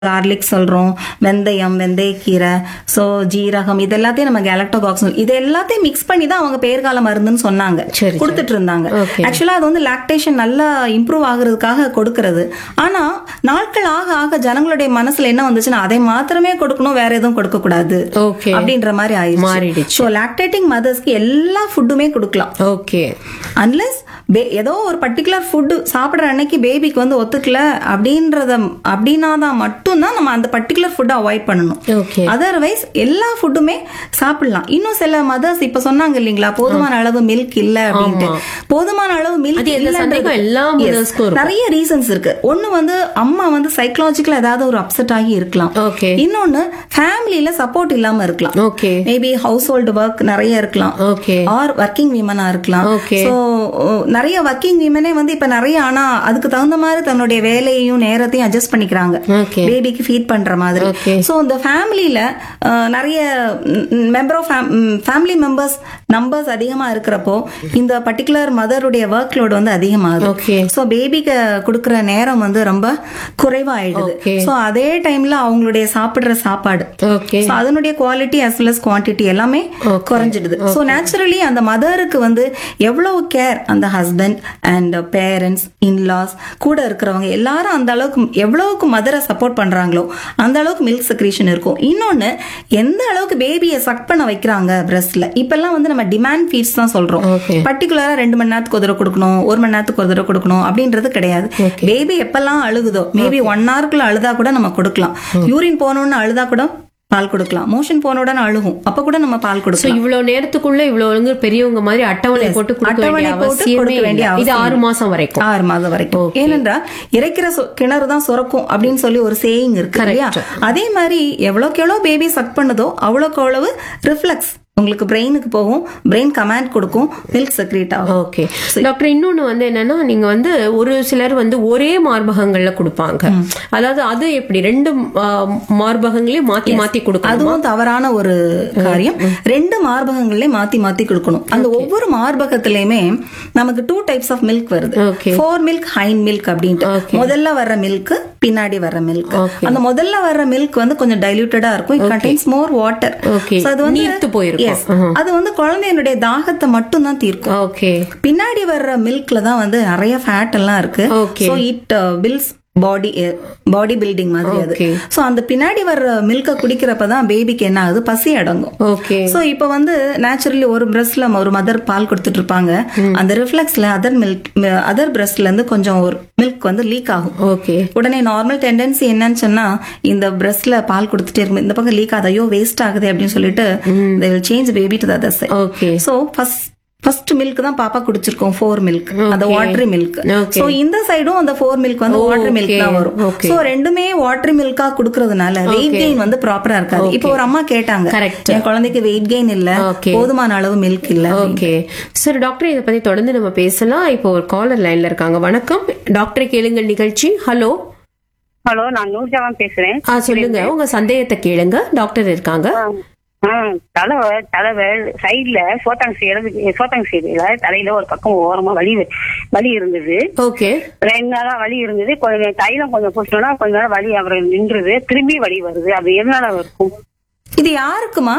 Garlic சொல்றோம் வெந்தயம் வெந்தயக்கீரை so ஜீரகம் இது எல்லாத்தையும் நம்ம கேலக்டோபாக்ஸ் இது எல்லாத்தையும் மிக்ஸ் பண்ணி தான் அவங்க பேர்கால மருந்துன்னு சொன்னாங்க சரி, கொடுத்துட்டு இருந்தாங்க Okay. ஆக்சுவலா அது வந்து லாக்டேஷன் நல்லா இம்ப்ரூவ் ஆகுறதுக்காக கொடுக்கறது ஆனா நாட்கள் ஆக ஆக ஜனங்களுடைய மனசுல என்ன வந்துச்சுன்னா அதை மாத்திரமே கொடுக்கணும் வேற எதுவும் கொடுக்க கூடாது ஓகே அப்படின்ற மாதிரி ஆயிடுச்சு மாறிடுச்சு. ஸோ லாக்டேட்டிங் மதர்ஸ்க்கு எல்லா ஃபுட்டுமே கொடுக்கலாம் ஓகே அன்லெஸ் ஏதோ ஒரு பர்டிகுலர் ஃபுட்டு சாப்பிடுற அன்னைக்கு பேபிக்கு வந்து ஒத்துக்கல அப்படின்றத அப்படின்னா தான் மட்டும்தான் நம்ம அந்த பர்டிகுலர் ஃபுட்டை அவாய்ட் பண்ணணும் ஓகே அதர்வைஸ் எல்லா ஃபுட்டுமே சாப்பிடலாம் இன்னும் சில மதர்ஸ் இப்ப சொன்னாங்க இல்லைங்களா போதுமான அளவு மில்க் இல்ல அப்படின்ட்டு போதுமான அளவு மில்க் அது எந்த சந்தேகம் எல்லா mothersக்கும் இருக்கும். நிறைய ரீசன்ஸ் இருக்கு ஒண்ணு வந்து அம்மா வந்து சைக்கலாஜிக்கலா ஏதாவது ஒரு அப்செட் ஆகி இருக்கலாம் ஓகே இன்னொன்னு ஃபேமிலியில சப்போர்ட் இல்லாம இருக்கலாம் okay maybe house hold work நிறைய இருக்கலாம் ஓகே ஆர் ஒர்க்கிங் விமனா இருக்கலாம் Okay. சோ நிறைய ஒர்க்கிங் விமனே வந்து இப்ப நிறைய ஆனா அதுக்கு தகுந்த மாதிரி தன்னுடைய வேலையையும் நேரத்தையும் அட்ஜஸ்ட் பண்ணிக்கிறாங்க ஓகே பேபிக்கு ஃபீட் பண்ற மாதிரி Okay. சோ இந்த ஃபேமிலியில நிறைய member of family members numbers அதிகமா இருக்கிறப்போ இந்த பர்டிகுலர் மதருடைய ஒர்க் லோட் வந்து அதிகமாகுது ஓகே சோ பேபிக்கு கொடுக்கிற நேரம் வந்து ரொம்ப குறைவாயிடுது Okay. சோ அதே டைம்ல அவங்களுடைய சாப்பிடுற சாப்பாடு ஓகே So, அதனுடைய quality as well as quantity எல்லாமே Okay. குறைஞ்சிடுது ஸோ நேச்சுரலி அந்த மதருக்கு வந்து எவ்வளவு கேர் அந்த ஹஸ்பண்ட் அண்ட் பேரண்ட்ஸ் இன்லாஸ் கூட இருக்கிறவங்க எல்லாரும் அந்த அளவுக்கு எவ்வளவுக்கு மதரை சப்போர்ட் பண்றாங்களோ அந்த அளவுக்கு மில்க் செக்ரீஷன் இருக்கும் இன்னொன்னு எந்த அளவுக்கு பேபியை சக் பண்ண வைக்கிறாங்க பிரஸ்ட்ல இப்பெல்லாம் வந்து நம்ம டிமாண்ட் ஃபீட்ஸ் தான் சொல்றோம் ஓகே பர்டிகுலரா ரெண்டு மணி நேரத்துக்கு ஒரு தடவை கொடுக்கணும் ஒரு மணி நேரத்துக்கு ஒரு தடவை கொடுக்கணும் அப்படின்றது கிடையாது பேபி எப்பெல்லாம் அழுகுதோ மேபி ஒன் ஹவருக்குள்ள அழுதா கூட நம்ம கொடுக்கலாம் யூரின் போகணும்னு அழுதா கூட பால் கொடுக்கலாம் மோஷன் போன உடனே அழுகும் அப்ப கூட நம்ம பால் சோ கொடுக்கலாம் இவ்வளவு நேரத்துக்குள்ள இவ்வளவு பெரியவங்க மாதிரி அட்டவணை போட்டு கொடுக்க அட்டவணை வேண்டிய போட்டு அவசியமே கொடுக்க வேண்டிய இல்லை. இது அவசியம் ஆறு மாசம் வரைக்கும் ஆறு மாதம் வரைக்கும் ஏனென்றால் இறைக்கிற சொ- கிணறு தான் சுரக்கும் அப்படின்னு சொல்லி ஒரு சேயிங் இருக்கு இல்லையா அதே மாதிரி எவ்வளவுக்கு எவ்வளவு பேபி சக் பண்ணுதோ அவ்வளவுக்கு அவ்வளவு ரிஃப்ளெக்ஸ் உங்களுக்கு பிரெயினுக்கு போகும் பிரெயின் கமாண்ட் கொடுக்கும் மில்க் செக்ரேட் ஆகும் ஓகே டாக்டர் இன்னொன்னு வந்து என்னன்னா நீங்க வந்து ஒரு சிலர் வந்து ஒரே மார்பகங்கள்ல கொடுப்பாங்க அதாவது அது எப்படி ரெண்டு ஆ, மார்பகங்களையும் மாத்தி மாத்தி கொடுக்கணும் அதுவும் தவறான ஒரு காரியம் ரெண்டு மார்பகங்களையும் மாத்தி மாத்தி கொடுக்கணும் அந்த ஒவ்வொரு மார்பகத்திலயுமே நமக்கு டூ டைப்ஸ் ஆஃப் மில்க் வருது okay fore milk hind milk அப்படின்ட்டு Okay. முதல்ல வர்ற மில்க் பின்னாடி வர்ற மில்க் Okay. அந்த முதல்ல வர்ற மில்க் வந்து கொஞ்சம் டைல்யூட்டடா இருக்கும் it contains more water okay அது வந்து நீர்த்து போயிருக்கும் Yes. அது வந்து குழந்தையினுடைய தாகத்தை மட்டும் தான் தீர்க்கும் ஓகே பின்னாடி வர்ற மில்க்ல தான் வந்து நிறைய ஃபேட் எல்லாம் இருக்கு Okay. So it fills body body building மாதிரி அது Okay. சோ அந்த பின்னாடி வர்ற மில்க குடிக்கிறப்ப தான் பேபிக்கு என்ன ஆகுது பசி அடங்கும் ஓகே சோ இப்போ வந்து நேச்சுரலி ஒரு பிரஸ்ட்ல ஒரு மதர் பால் கொடுத்துட்டு இருப்பாங்க அந்த ரிஃப்ளெக்ஸ்ல அதர் மில்க் அதர் பிரஸ்ட்ல இருந்து கொஞ்சம் ஒரு மில்க் வந்து லீக் ஆகும் ஓகே உடனே நார்மல் டெண்டன்சி என்னன்னு சொன்னா இந்த பிரஸ்ட்ல பால் கொடுத்துட்டே இருக்கும் இந்த பக்கம் லீக் ஆகுது ஐயோ வேஸ்ட் ஆகுது அப்படின்னு சொல்லிட்டு change baby to other side okay so first first milk தான் பாப்பா குடிச்சிருக்கோம் ஃபோர் மில்க் அந்த Okay. Watery milk Okay. So இந்த சைடும் அந்த ஃபோர் மில்க் வந்து வாட்டர் மில்க் Okay. தான் வரும் Okay. சோ ரெண்டுமே வாட்டர் மில்கா குடுக்கறதுனால வெயிட் கெயின் வந்து ப்ராப்பரா இருக்காது இப்போ ஒரு அம்மா கேட்டாங்க Correct. என் குழந்தைக்கு வெயிட் கெயின் இல்ல Okay. போதுமான அளவு மில்க் இல்ல ஓகே சார் டாக்டர் இதை பத்தி தொடர்ந்து நம்ம பேசலாம் இப்போ ஒரு காலர் லைன்ல இருக்காங்க வணக்கம் டாக்டரை கேளுங்க நிகழ்ச்சி ஹலோ ஹலோ நான் நூர்ஜாவான் பேசுறேன் ஆ சொல்லுங்க உங்க சந்தேகத்தை கேளுங்க டாக்டர் இருக்காங்க ஆ, தலை தலை சைடுல சோத்தாங் சைடு சோத்தாங் சைடுல தலையில ஒரு பக்கம் ஓரமா வலி வ- வலி இருந்தது ஓகே ரெண்டு நாளா வலி இருந்தது கொஞ்சம் தைலம் கொஞ்சம் பூசினோம்னா கொஞ்ச நேரம் வலி அப்புறம் நின்றுது திரும்பி வலி வருது அது எதனால இருக்கும் இது யாருக்குமா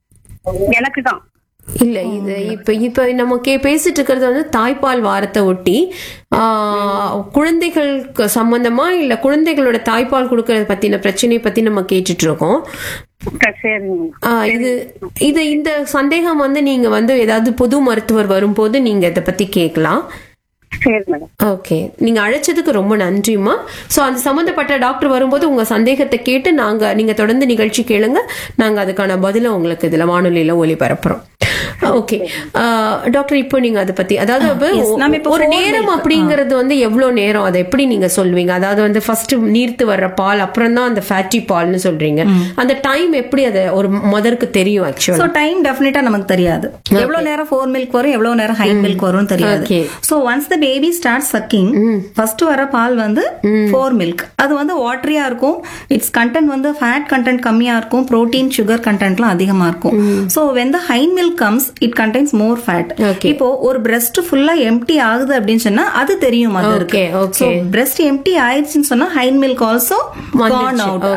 எனக்கு தான் இல்ல இது இப்ப இப்ப நம்ம கே பேசிட்டு இருக்கிறது வந்து தாய்ப்பால் வாரத்தை ஒட்டி ஆ, குழந்தைகளுக்கு சம்பந்தமா இல்ல குழந்தைகளோட தாய்ப்பால் கொடுக்கறத பத்தின பிரச்சனையை பத்தி நம்ம கேட்டுட்டு இருக்கோம் சரிங்க ஆ, இது இது இந்த சந்தேகம் வந்து நீங்க வந்து ஏதாவது பொது மருத்துவர் வரும்போது நீங்க இதை பத்தி கேட்கலாம் சரி மேடம் ஓகே நீங்க அழைச்சதுக்கு ரொம்ப நன்றிம்மா சோ அந்த சம்பந்தப்பட்ட டாக்டர் வரும்போது உங்க சந்தேகத்தை கேட்டு நாங்க நீங்க தொடர்ந்து நிகழ்ச்சி கேளுங்க நாங்க அதுக்கான பதில உங்களுக்கு இதுல வானொலியில ஒளிபரப்புறோம் ஓகே டாக்டர் இப்போ நீங்க அதை பத்தி அதாவது yes. நம்ம இப்போ ஒரு phone நேரம் milk, அப்படிங்கிறது வந்து எவ்வளவு நேரம் அதை எப்படி நீங்க சொல்வீங்க அதாவது வந்து ஃபர்ஸ்ட் நீர்த்து வர்ற பால் அப்புறம் தான் அந்த ஃபேட்டி பால்னு சொல்றீங்க அந்த டைம் எப்படி அதை ஒரு மதருக்கு தெரியும் ஆக்சுவலா சோ டைம் டெஃபினட்டா நமக்கு தெரியாது எவ்வளவு நேரம் ஃபோர் மில்க் வரும் எவ்வளவு நேரம் ஹை மில்க் வரும்னு தெரியாது Okay. So once the baby start sucking first வர பால் வந்து ஃபோர் மில்க் அது வந்து வாட்டரியா இருக்கும் இட்ஸ் கண்டென்ட் வந்து ஃபேட் கண்டென்ட் கம்மியா இருக்கும் புரோட்டீன் சுகர் கண்டென்ட்லாம் அதிகமா இருக்கும் சோ வென் த ஹை milk comes it contains more fat Okay. இப்போ ஒரு பிரஸ்ட் ஃபுல்லா எம்டி ஆகுது அப்படின்னு சொன்னா அது தெரியும் மதருக்கு Okay, okay. பிரஸ்ட் எம்டி ஆயிடுச்சுன்னு சொன்னா ஹைன் மில்க் ஆல்சோ வந்துருச்சு. கான் அவுட்